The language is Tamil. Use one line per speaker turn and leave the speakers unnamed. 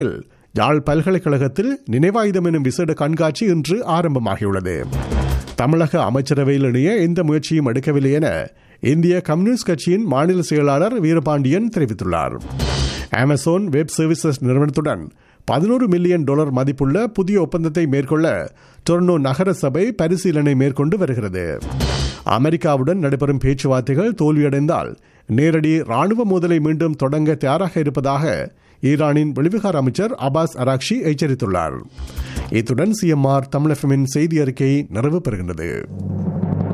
யாழ் பல்கலைக்கழகத்தில் நினைவாயுதம் எனும் விசேட கண்காட்சி இன்று ஆரம்பமாகியுள்ளது தமிழக அமைச்சரவையில் இணைய எந்த முயற்சியும் எடுக்கவில்லை என இந்திய கம்யூனிஸ்ட் கட்சியின் மாநில செயலாளர் வீரபாண்டியன் தெரிவித்துள்ளார் அமேசான் வெப் சர்வீசஸ் நிறுவனத்துடன் பதினோரு மில்லியன் டாலர் மதிப்புள்ள புதிய ஒப்பந்தத்தை மேற்கொள்ள டொர்னோ நகர சபை பரிசீலனை மேற்கொண்டு வருகிறது அமெரிக்காவுடன் நடைபெறும் பேச்சுவார்த்தைகள் தோல்வியடைந்தால் நேரடி ராணுவ மோதலை மீண்டும் தொடங்க தயாராக இருப்பதாக ஈரானின் வெளிவிகார அமைச்சர் அபாஸ் அராக்ஷி எச்சரித்துள்ளார் இத்துடன் சிஎம்ஆர் தமிழ் செய்தி அறிக்கை நிறைவு பெறுகின்றது